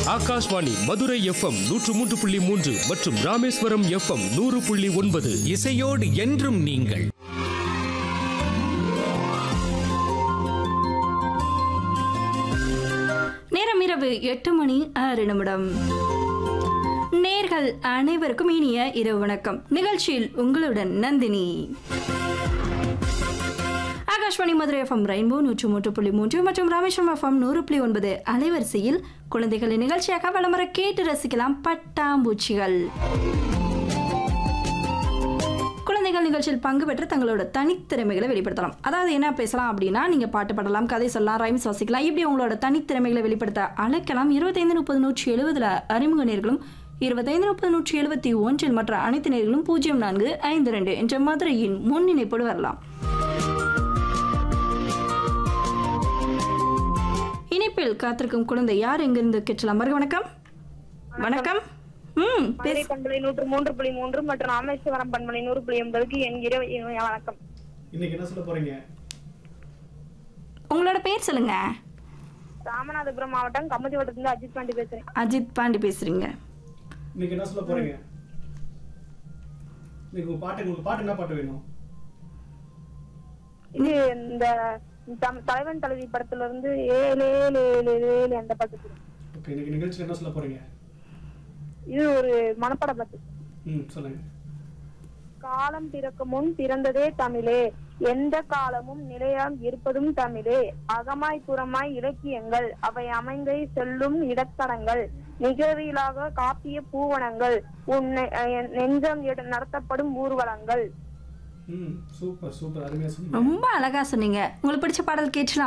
Akashvani Madurai FM நூற்று மூன்று புள்ளி மூன்று மற்றும் ராமேஸ்வரம் எஃப்எம் நூறு புள்ளி ஒன்பது இசையோடு என்றும் நீங்கள் நேரம் இரவு எட்டு மணி ஆறு நிமிடம் நேர்கள் அனைவருக்கும் இனிய இரவு வணக்கம் நிகழ்ச்சியில் உங்களுடன் நந்தினி ஆகாஷ்வாணி மதுரை எஃப்எம் ரெயின்போ நூற்று மூன்று புள்ளி மூன்று மற்றும் ராமேஸ்வரம் எஃப்எம் நூறு புள்ளி ஒன்பது அலைவரிசையில் குழந்தைகளின் நிகழ்ச்சியாக வளமுறை கேட்டு ரசிக்கலாம் பட்டாம்பூச்சிகள் குழந்தைகள் நிகழ்ச்சியில் பங்கு பெற்று தங்களோட தனித்திறமைகளை வெளிப்படுத்தலாம் அதாவது என்ன பேசலாம் அப்படின்னா நீங்க பாட்டு பாடலாம் கதை சொல்லலாம் ரைம்ஸ் வாசிக்கலாம் இப்படி உங்களோட தனித்திறமைகளை வெளிப்படுத்த அழைக்கலாம் இருபத்தைந்து முப்பது நூற்றி எழுபதுல அறிமுக நேர்களும் இருபத்தைந்து முப்பது நூற்றி எழுபத்தி ஒன்றில் மற்ற அனைத்து நேர்களும் பூஜ்ஜியம் நான்கு ஐந்து ரெண்டு என்ற மதுரையின் முன்னிணைப்போடு வரலாம் இணைப்பில் காத்திருக்கும் குழந்தை யார் எங்கிருந்து கேட்கலாம் வருக வணக்கம் வணக்கம் ம் மதுரை பண்பலை நூற்று மூன்று புள்ளி மூன்று மற்றும் ராமேஸ்வரம் பண்பலை நூறு புள்ளி எண்பதுக்கு என் இரவு இனிய வணக்கம் இன்னைக்கு என்ன சொல்ல போறீங்க உங்களோட பேர் சொல்லுங்க ராமநாதபுரம் மாவட்டம் கம்மதி வட்டத்துல அஜித் பாண்டி பேசுறேன் அஜித் பாண்டி பேசுறீங்க இன்னைக்கு என்ன சொல்ல போறீங்க இன்னைக்கு உங்க பாட்டு உங்களுக்கு பாட்டு என்ன பாட்டு வேணும் இது இந்த தம்- தலைவன் தலைவி படத்துல இருந்து ஏழு ஏழு ஏழு ஏழு அந்த பாட்டு ஓகே இன்னைக்கு நிகழ்ச்சியில் என்ன சொல்ல போறீங்க இது ஒரு மனப்பட பாட்டு ம் சொல்லுங்க காலம் பிறக்கும் முன் பிறந்ததே தமிழே எந்த காலமும் நிலையாம் இருப்பதும் தமிழே அகமாய் புறமாய் இலக்கியங்கள் அவை அமைந்தை செல்லும் இடத்தடங்கள் நிகழ்விலாக காப்பிய பூவனங்கள் உன் நெ- அஹ் நெஞ்சம் எடு- நடத்தப்படும் ஊர்வலங்கள் ம் சூப்பர் சூப்பர் அருமையா சொன்னீங்க ரொம்ப அழகா சொன்னீங்க உங்களுக்கு பிடிச்ச பாடல் கேட்டுலாம்